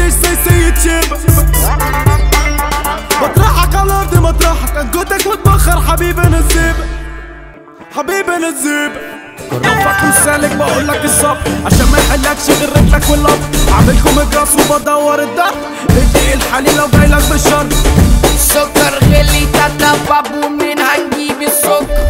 مش زي سيد شيبة بطرحك على الارض مطرحك انجدك متبخر حبيبي انا الزيبة حبيبي انا الزيبة رفعك مش سالك بقول لك الصبر عشان ما يحلكش غير رجلك واللب عاملكم الجراس وبدور الدهر ادي الحليل لو جايلك بالشر سكر غلي تتبب ومنين هنجيب السكر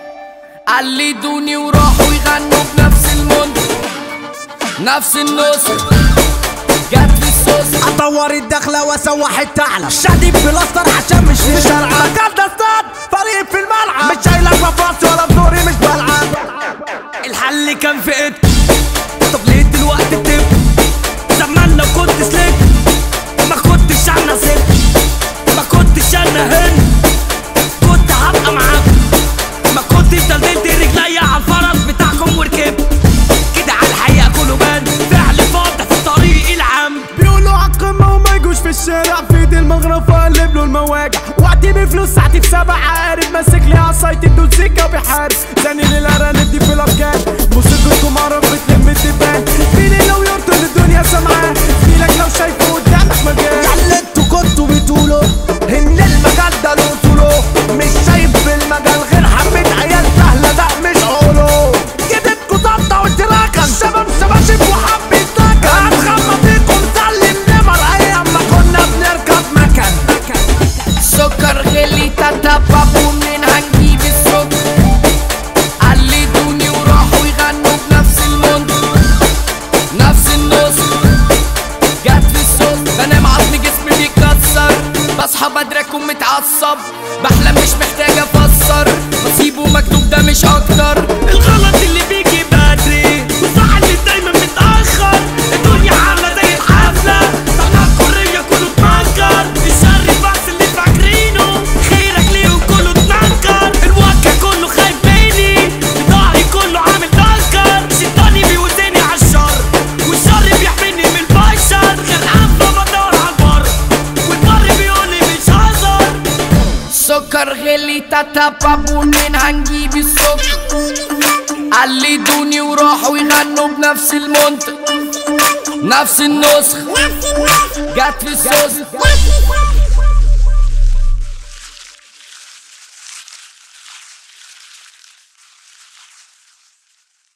قلدوني وراحوا يغنوا بنفس المنطق نفس النسخ جت في السوس اطور الدخلة واسوح التعلى شادي بلاستر عشان مش في شارع مكان استاد فريق في الملعب مش شايلك مفاصي ولا بدوري مش بلعب الحل كان في ايدك طب ليه دلوقتي بتب زمان لو كنت سلك ما كنتش انا ست ما كنتش انا هن كنت هبقى معاكم ما كنتش دلدلت رجليا على الفرس بتاعكم وركبت كده على الحقيقة كله بان فعل فاضح في طريق العام بيقولوا عالقمة وما يجوش في الشارع في ايدي المغرفة قلب له المواجع وقتي بفلوس ساعتي في سبع عارف ماسك لي عصايتي بدون سكة وبيحارب زاني للأرانب دي في الأفكار موسيقتكم عرف بتلم الدبان فيني لو يرطل الدنيا سامعاه فيلك لو شايفه قدامك مجال اللي انتوا كنتوا بتقولوا ان المجال ده له طوله مش شايف في المجال غير حبة عيال سهلة ده مش عقوله جدتكوا ضبطة وتراكن شباب شباشب وحبة نكن هتخبى فيكم سلم نمر ايام ما كنا بنركب مكن سكر غلي تتبب ومنين هنجيب السكر قلدوني وراحوا يغنوا بنفس المنطق نفس النسخ جت في السوس بنام عظم جسمي بيتكسر بصحى بدري اكون متعصب بحلم مش محتاج افسر نصيبه مكتوب ده مش اكتر الغلط اللي بيجي بدري والصح اللي دايما متأخر الدنيا عاملة زي الحفلة طلع الكورية كله اتنكر الشر بس اللي فاكرينه خيرك ليه وكله اتنكر الوكا كله خايف مني ضهري كله عامل دنكر شيطاني بيوزني عالشر والشر بيحميني من البشر غير عفة بدور عالبر والبر بيقولي مش هزر سكر غلي تتبب ومنين هنجيب السكر قلدوني وراحوا يغنوا بنفس المنطق نفس النسخ جت في السوس